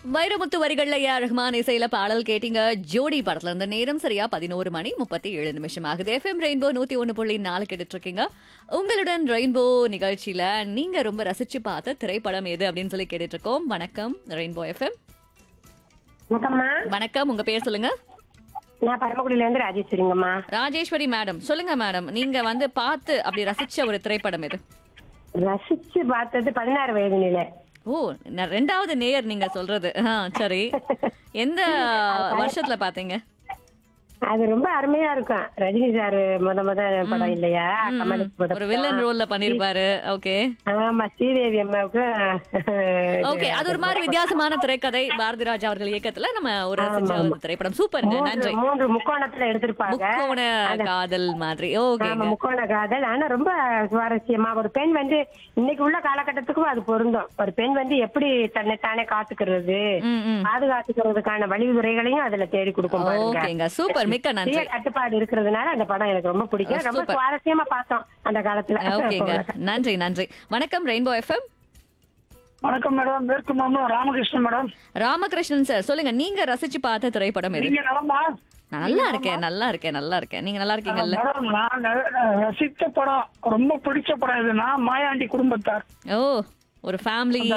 வைரமுத்து வரிகள்ல A R Rahman இசையில பாடல் கேட்டீங்க ஜோடி படத்துல இருந்த நேரம் சரியா பதினோரு மணி முப்பத்தி ஏழு நிமிஷம் ஆகுது எஃப்எம் ரெயின்போ நூத்தி ஒண்ணு புள்ளி நாலு கேட்டுட்டு இருக்கீங்க உங்களுடன் ரெயின்போ நிகழ்ச்சியில நீங்க ரொம்ப ரசிச்சு பார்த்த திரைப்படம் எது அப்படின்னு சொல்லி கேட்டுட்டு இருக்கோம் வணக்கம் ரெயின்போ எஃப்எம் வணக்கம்மா வணக்கம் உங்க பேர் சொல்லுங்க நான் பரமக்குடியில இருந்து ராஜேஸ்வரிங்கம்மா ராஜேஸ்வரி மேடம் சொல்லுங்க மேடம் நீங்க வந்து பார்த்து அப்படி ரசிச்ச ஒரு திரைப்படம் எது ரசிச்சு பார்த்தது பதினாறு வயது நிலை ஓ நான் ரெண்டாவது நேயர் நீங்க சொல்றது ஆ, சரி எந்த வருஷத்துல பாத்தீங்க அது ரொம்ப அருமையா இருக்கும் ரஜினி சார் முத முத படம் இல்லையா கமல் முத ஒரு வில்லன் ரோல்ல பண்ணிருப்பாரு ஓகே ஆமா ஸ்ரீதேவி அம்மாவுக்கு ஓகே அது ஒரு மாதிரி வித்தியாசமான திரைக்கதை பாரதி ராஜா அவர்கள் இயக்கத்துல நம்ம ஒரு ரசிச்ச ஒரு திரைப்படம் சூப்பருங்க நன்றி மூன்று மூன்று முக்கோணத்துல எடுத்திருப்பாங்க முக்கோண காதல் மாதிரி ஓகே ஆமா முக்கோண காதல் ஆனா ரொம்ப சுவாரஸ்யமா ஒரு பெண் வந்து இன்னைக்கு உள்ள காலகட்டத்துக்கும் அது பொருந்தும் ஒரு பெண் வந்து எப்படி தன்னை தானே காத்துக்கிறது ம் ம் பாதுகாத்துக்கிறதுக்கான வழிமுறைகளையும் அதுல தேடி கொடுக்கும் பாருங்க ஓகேங்க சூப்பர் மிக்க நன்றி சுய கட்டுப்பாடு இருக்கிறதுனால அந்த படம் எனக்கு ரொம்ப பிடிக்கும் ரொம்ப சூப்பர். சுவாரஸ்யமா பார்த்தோம் அந்த காலத்துல ஓகேங்க நன்றி நன்றி வணக்கம் ரெயின்போ எஃப்எம் வணக்கம் மேடம் மேற்கு மாம்பலம் ராமகிருஷ்ணன் மேடம் ராமகிருஷ்ணன் சார் சொல்லுங்க நீங்க ரசிச்சு பார்த்த திரைப்படம் எது நீங்க நலமா நல்லா இருக்கேன் நல்லா இருக்கேன் நல்லா இருக்கேன் நீங்க நல்லா இருக்கீங்கல்ல மேடம் நான் ந- ரசித்த படம் ரொம்ப பிடிச்ச படம் எதுனா மாயாண்டி குடும்பத்தார் ஓ ஒரு ஃபேமிலி